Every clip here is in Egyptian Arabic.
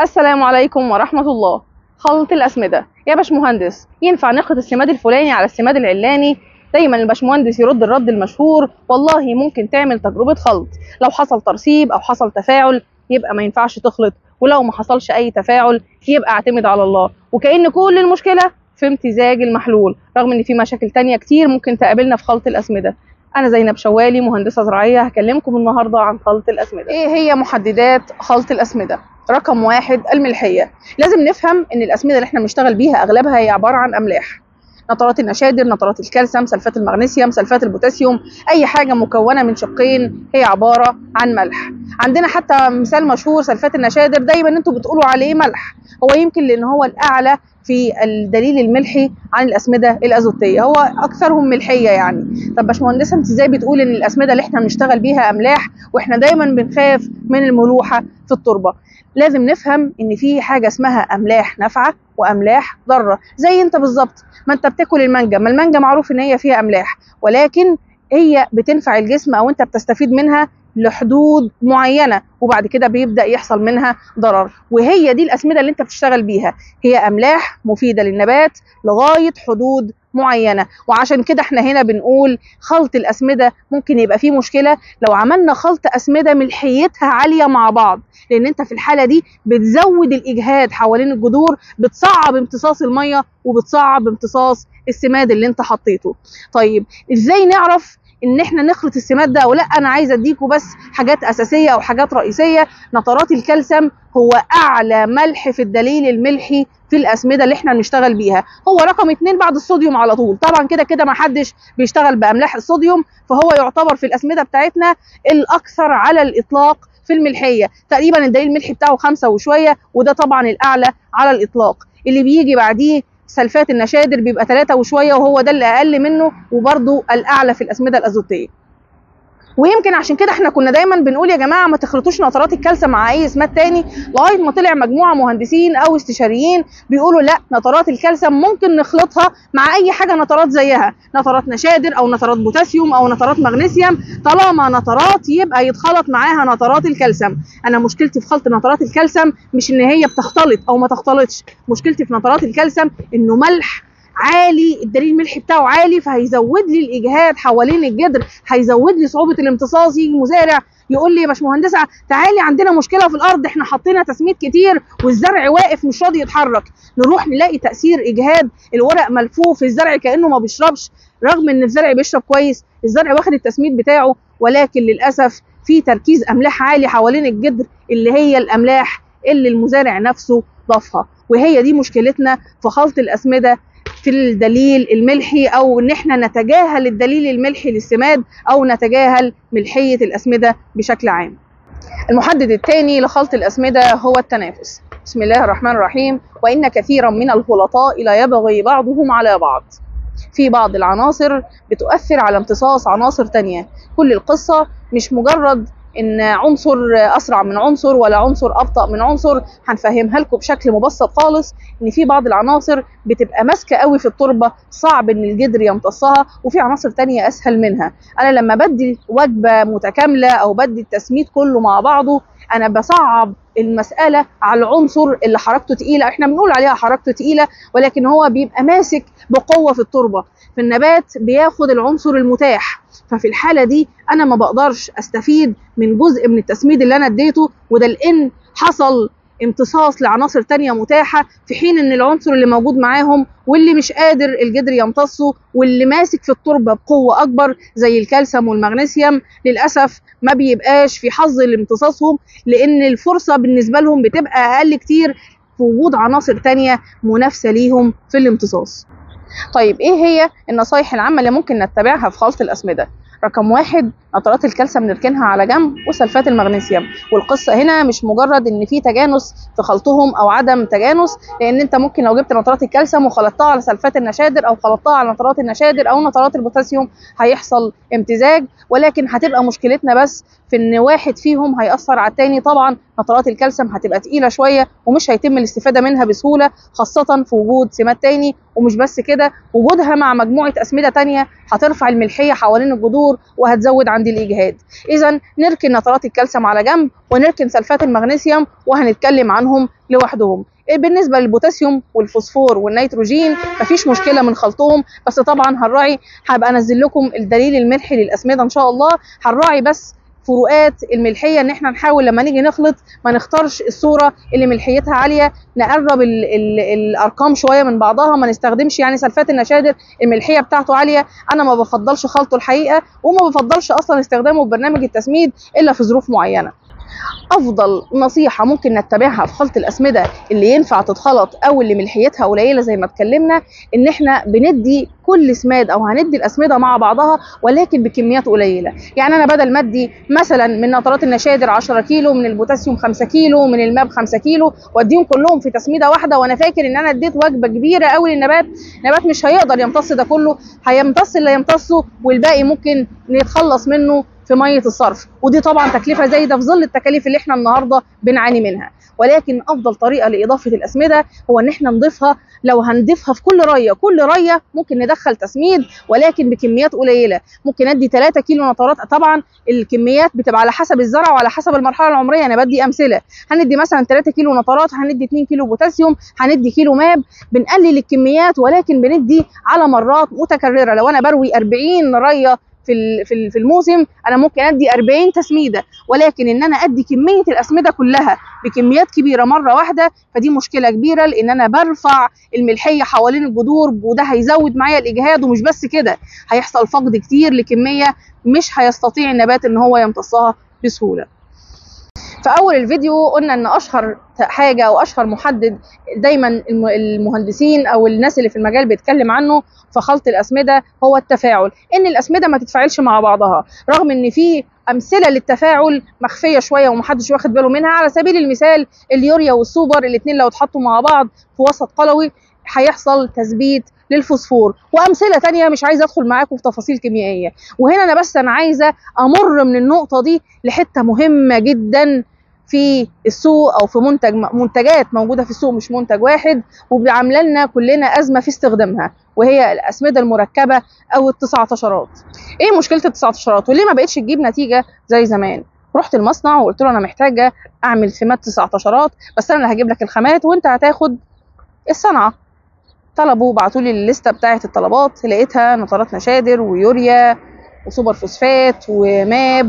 السلام عليكم ورحمة الله خلط الأسمدة يا باشمهندس ينفع نخلط السماد الفلاني على السماد العلاني دايما الباشمهندس يرد الرد المشهور والله ممكن تعمل تجربة خلط لو حصل ترسيب أو حصل تفاعل يبقى ما ينفعش تخلط ولو ما حصلش أي تفاعل يبقى اعتمد على الله وكأن كل المشكلة في امتزاج المحلول رغم ان في مشاكل تانية كتير ممكن تقابلنا في خلط الأسمدة أنا زينب شوالي مهندسة زراعية هكلمكم النهاردة عن خلط الأسمدة إيه هي محددات خلط الأسمدة؟ رقم واحد الملحية لازم نفهم ان الأسمدة اللي احنا بنشتغل بيها أغلبها هي عبارة عن أملاح نترات النشادر نترات الكالسيوم سلفات المغنيسيوم سلفات البوتاسيوم اي حاجه مكونه من شقين هي عباره عن ملح عندنا حتى مثال مشهور سلفات النشادر دايما انتوا بتقولوا عليه ملح هو يمكن لان هو الاعلى في الدليل الملحي عن الاسمده الازوتيه هو اكثرهم ملحيه يعني طب باشمهندسه انت ازاي بتقول ان الاسمده اللي احنا بنشتغل بيها املاح واحنا دايما بنخاف من الملوحه في التربه لازم نفهم ان في حاجه اسمها املاح نافعه واملاح ضاره زي انت بالظبط ما انت بتاكل المانجا ما المانجا معروف ان هي فيها املاح ولكن هي بتنفع الجسم او انت بتستفيد منها لحدود معينه وبعد كده بيبدا يحصل منها ضرر وهي دي الاسمده اللي انت بتشتغل بيها هي املاح مفيده للنبات لغايه حدود معينه وعشان كده احنا هنا بنقول خلط الاسمده ممكن يبقى فيه مشكله لو عملنا خلط اسمده ملحيتها عاليه مع بعض لان انت في الحاله دي بتزود الاجهاد حوالين الجذور بتصعب امتصاص الميه وبتصعب امتصاص السماد اللي انت حطيته طيب ازاي نعرف ان احنا نخلط السماد ده او لا انا عايزه اديكوا بس حاجات اساسيه او حاجات رئيسيه نترات الكالسيوم هو اعلى ملح في الدليل الملحي في الاسمده اللي احنا بنشتغل بيها هو رقم اتنين بعد الصوديوم على طول طبعا كده كده ما حدش بيشتغل باملاح الصوديوم فهو يعتبر في الاسمده بتاعتنا الاكثر على الاطلاق في الملحيه تقريبا الدليل الملحي بتاعه خمسة وشويه وده طبعا الاعلى على الاطلاق اللي بيجي بعديه سلفات النشادر بيبقى ثلاثة وشوية وهو ده اللي أقل منه وبرده الأعلى في الأسمدة الأزوتية ويمكن عشان كده احنا كنا دايما بنقول يا جماعه ما تخلطوش نترات الكالسيوم مع اي سماد تاني لغايه ما طلع مجموعه مهندسين او استشاريين بيقولوا لا نترات الكالسيوم ممكن نخلطها مع اي حاجه نترات زيها نترات نشادر او نترات بوتاسيوم او نترات مغنيسيوم طالما نترات يبقى يتخلط معاها نترات الكالسيوم انا مشكلتي في خلط نترات الكالسيوم مش ان هي بتختلط او ما تختلطش مشكلتي في نترات الكالسيوم انه ملح عالي الدليل الملحي بتاعه عالي فهيزود لي الاجهاد حوالين الجدر هيزود لي صعوبه الامتصاص يجي مزارع يقول لي يا باشمهندسه تعالي عندنا مشكله في الارض احنا حطينا تسميد كتير والزرع واقف مش راضي يتحرك نروح نلاقي تاثير اجهاد الورق ملفوف الزرع كانه ما بيشربش رغم ان الزرع بيشرب كويس الزرع واخد التسميد بتاعه ولكن للاسف في تركيز املاح عالي حوالين الجدر اللي هي الاملاح اللي المزارع نفسه ضافها وهي دي مشكلتنا في خلط الاسمده في الدليل الملحي او ان احنا نتجاهل الدليل الملحي للسماد او نتجاهل ملحيه الاسمده بشكل عام. المحدد الثاني لخلط الاسمده هو التنافس. بسم الله الرحمن الرحيم وان كثيرا من الخلطاء لا يبغي بعضهم على بعض. في بعض العناصر بتؤثر على امتصاص عناصر تانية كل القصة مش مجرد ان عنصر اسرع من عنصر ولا عنصر ابطا من عنصر هنفهمها لكم بشكل مبسط خالص ان في بعض العناصر بتبقى ماسكه قوي في التربه صعب ان الجدر يمتصها وفي عناصر تانية اسهل منها انا لما بدي وجبه متكامله او بدي التسميد كله مع بعضه انا بصعب المساله على العنصر اللي حركته تقيله احنا بنقول عليها حركته تقيله ولكن هو بيبقى ماسك بقوه في التربه فالنبات بياخد العنصر المتاح ففي الحاله دي انا ما بقدرش استفيد من جزء من التسميد اللي انا اديته وده لان حصل امتصاص لعناصر تانية متاحة في حين ان العنصر اللي موجود معاهم واللي مش قادر الجدر يمتصه واللي ماسك في التربة بقوة اكبر زي الكالسيوم والمغنيسيوم للأسف ما بيبقاش في حظ لامتصاصهم لان الفرصة بالنسبة لهم بتبقى اقل كتير في وجود عناصر تانية منافسة ليهم في الامتصاص طيب ايه هي النصايح العامة اللي ممكن نتبعها في خلط الأسمدة رقم واحد نترات الكالسيوم نركنها على جنب وسلفات المغنيسيوم والقصه هنا مش مجرد ان في تجانس في خلطهم او عدم تجانس لان انت ممكن لو جبت نترات الكالسيوم وخلطتها على سلفات النشادر او خلطتها على نترات النشادر او نترات البوتاسيوم هيحصل امتزاج ولكن هتبقى مشكلتنا بس في ان واحد فيهم هيأثر على التاني طبعا نترات الكالسيوم هتبقى تقيله شويه ومش هيتم الاستفاده منها بسهوله خاصه في وجود سمات تاني ومش بس كده وجودها مع مجموعه اسمده تانيه هترفع الملحيه حوالين الجذور وهتزود عندي الاجهاد اذا نركن نترات الكالسيوم على جنب ونركن سلفات المغنيسيوم وهنتكلم عنهم لوحدهم بالنسبه للبوتاسيوم والفوسفور والنيتروجين مفيش مشكله من خلطهم بس طبعا هنراعي هبقى انزل لكم الدليل الملحي للاسمده ان شاء الله هنراعي بس فروقات الملحيه ان احنا نحاول لما نيجي نخلط ما نختارش الصوره اللي ملحيتها عاليه نقرب ال ال الارقام شويه من بعضها ما نستخدمش يعني سلفات النشادر الملحيه بتاعته عاليه انا ما بفضلش خلطه الحقيقه وما بفضلش اصلا استخدامه في برنامج التسميد الا في ظروف معينه افضل نصيحه ممكن نتبعها في خلط الاسمده اللي ينفع تتخلط او اللي ملحيتها قليله زي ما اتكلمنا ان احنا بندي كل سماد او هندي الاسمده مع بعضها ولكن بكميات قليله يعني انا بدل ما ادي مثلا من نترات النشادر 10 كيلو من البوتاسيوم 5 كيلو من الماب 5 كيلو واديهم كلهم في تسميده واحده وانا فاكر ان انا اديت وجبه كبيره قوي للنبات النبات مش هيقدر يمتص ده كله هيمتص اللي يمتصه والباقي ممكن نتخلص منه في ميه الصرف ودي طبعا تكلفه زايده في ظل التكاليف اللي احنا النهارده بنعاني منها ولكن افضل طريقه لاضافه الاسمده هو ان احنا نضيفها لو هنضيفها في كل ريه كل ريه ممكن ندخل تسميد ولكن بكميات قليله ممكن ادي 3 كيلو نترات طبعا الكميات بتبقى على حسب الزرع وعلى حسب المرحله العمريه انا بدي امثله هندي مثلا 3 كيلو نترات هندي 2 كيلو بوتاسيوم هندي كيلو ماب بنقلل الكميات ولكن بندي على مرات متكرره لو انا بروي 40 ريه في في الموسم انا ممكن ادي 40 تسميده ولكن ان انا ادي كميه الاسمده كلها بكميات كبيره مره واحده فدي مشكله كبيره لان انا برفع الملحيه حوالين الجذور وده هيزود معايا الاجهاد ومش بس كده هيحصل فقد كتير لكميه مش هيستطيع النبات ان هو يمتصها بسهوله في اول الفيديو قلنا ان اشهر حاجه او اشهر محدد دايما المهندسين او الناس اللي في المجال بيتكلم عنه في خلط الاسمده هو التفاعل ان الاسمده ما تتفاعلش مع بعضها رغم ان في امثله للتفاعل مخفيه شويه ومحدش واخد باله منها على سبيل المثال اليوريا والسوبر الاثنين لو اتحطوا مع بعض في وسط قلوي هيحصل تثبيت للفوسفور وامثله تانية مش عايزه ادخل معاكم في تفاصيل كيميائيه وهنا انا بس انا عايزه امر من النقطه دي لحته مهمه جدا في السوق او في منتج منتجات موجوده في السوق مش منتج واحد وعامله لنا كلنا ازمه في استخدامها وهي الاسمده المركبه او التسعتاشرات ايه مشكله التسعتاشرات وليه ما بقتش تجيب نتيجه زي زمان رحت المصنع وقلت له انا محتاجه اعمل سمات تسعتاشرات بس انا اللي هجيب لك الخامات وانت هتاخد الصنعه طلبوا بعتوا لي الليسته بتاعه الطلبات لقيتها نترات نشادر ويوريا وسوبر فوسفات وماب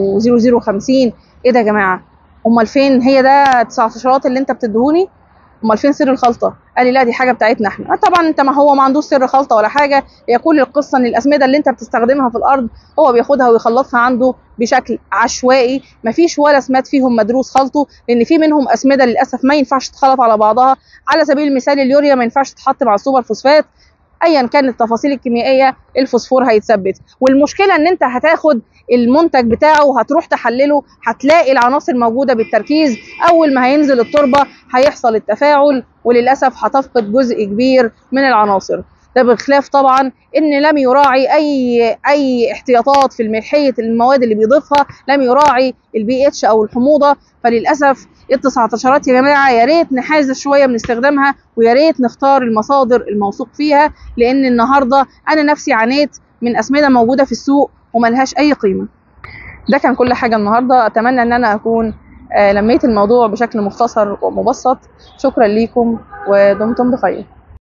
و0050 ايه ده يا جماعه امال فين هي ده 19 اللي انت بتدهوني امال فين سر الخلطه قال لي لا دي حاجه بتاعتنا احنا طبعا انت ما هو ما عندوش سر خلطه ولا حاجه هي كل القصه ان الاسمده اللي انت بتستخدمها في الارض هو بياخدها ويخلطها عنده بشكل عشوائي ما فيش ولا سمات فيهم مدروس خلطه لان في منهم اسمده للاسف ما ينفعش تتخلط على بعضها على سبيل المثال اليوريا ما ينفعش تتحط مع السوبر فوسفات ايا كانت التفاصيل الكيميائيه الفوسفور هيتثبت والمشكله ان انت هتاخد المنتج بتاعه وهتروح تحلله هتلاقي العناصر موجوده بالتركيز اول ما هينزل التربه هيحصل التفاعل وللاسف هتفقد جزء كبير من العناصر ده بخلاف طبعا ان لم يراعي اي اي احتياطات في ملحيه المواد اللي بيضيفها لم يراعي البي اتش او الحموضه فللاسف ال 19 يا جماعه يا ريت نحازر شويه من استخدامها ويا ريت نختار المصادر الموثوق فيها لان النهارده انا نفسي عانيت من اسمده موجوده في السوق وملهاش اي قيمه ده كان كل حاجه النهارده اتمنى ان انا اكون لميت الموضوع بشكل مختصر ومبسط شكرا ليكم ودمتم بخير